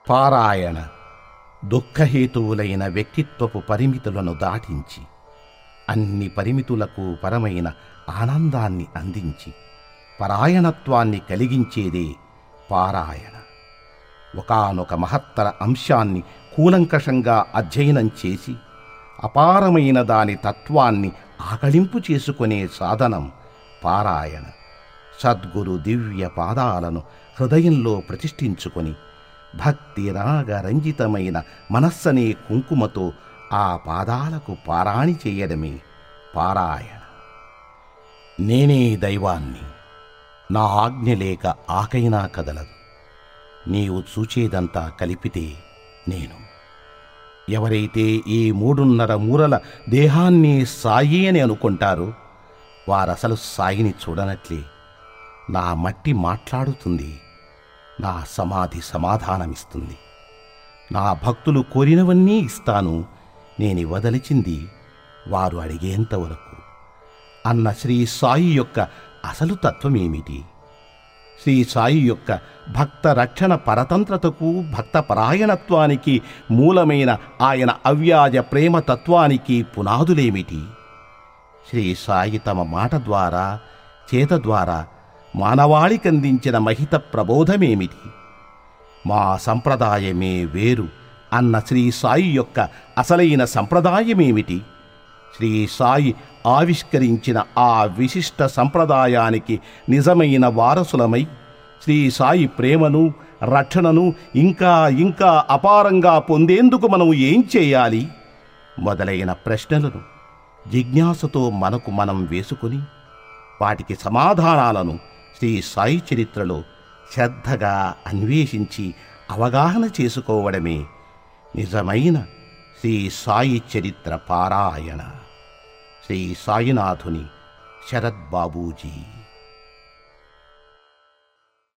పారాయణ దుఃఖహేతువులైన వ్యక్తిత్వపు పరిమితులను దాటించి అన్ని పరిమితులకు పరమైన ఆనందాన్ని అందించి పరాయణత్వాన్ని కలిగించేదే పారాయణ ఒకానొక మహత్తర అంశాన్ని కూలంకషంగా అధ్యయనం చేసి అపారమైన దాని తత్వాన్ని ఆకళింపు చేసుకునే సాధనం పారాయణ సద్గురు దివ్య పాదాలను హృదయంలో ప్రతిష్ఠించుకొని భక్తి రాగ రంజితమైన మనస్సనే కుంకుమతో ఆ పాదాలకు పారాణి చేయడమే పారాయణ నేనే దైవాన్ని నా ఆజ్ఞ లేక ఆకైనా కదలదు నీవు చూచేదంతా కలిపితే నేను ఎవరైతే ఈ మూడున్నర మూరల దేహాన్ని సాయి అని అనుకుంటారో వారసలు సాయిని చూడనట్లే నా మట్టి మాట్లాడుతుంది నా సమాధి సమాధానమిస్తుంది నా భక్తులు కోరినవన్నీ ఇస్తాను నేను వదలిచింది వారు అడిగేంత వరకు అన్న శ్రీ సాయి యొక్క అసలు తత్వమేమిటి శ్రీ సాయి యొక్క భక్త రక్షణ పరతంత్రతకు భక్త పరాయణత్వానికి మూలమైన ఆయన అవ్యాజ ప్రేమ తత్వానికి పునాదులేమిటి శ్రీ సాయి తమ మాట ద్వారా చేత ద్వారా మానవాళికందించిన మహిత ప్రబోధమేమిటి మా సంప్రదాయమే వేరు అన్న శ్రీ సాయి యొక్క అసలైన సంప్రదాయమేమిటి శ్రీ సాయి ఆవిష్కరించిన ఆ విశిష్ట సంప్రదాయానికి నిజమైన వారసులమై శ్రీ సాయి ప్రేమను రక్షణను ఇంకా ఇంకా అపారంగా పొందేందుకు మనం ఏం చేయాలి మొదలైన ప్రశ్నలను జిజ్ఞాసతో మనకు మనం వేసుకుని వాటికి సమాధానాలను శ్రీ సాయి చరిత్రలో శ్రద్ధగా అన్వేషించి అవగాహన చేసుకోవడమే నిజమైన శ్రీ సాయి చరిత్ర పారాయణ శ్రీ సాయినాథుని శరత్ బాబూజీ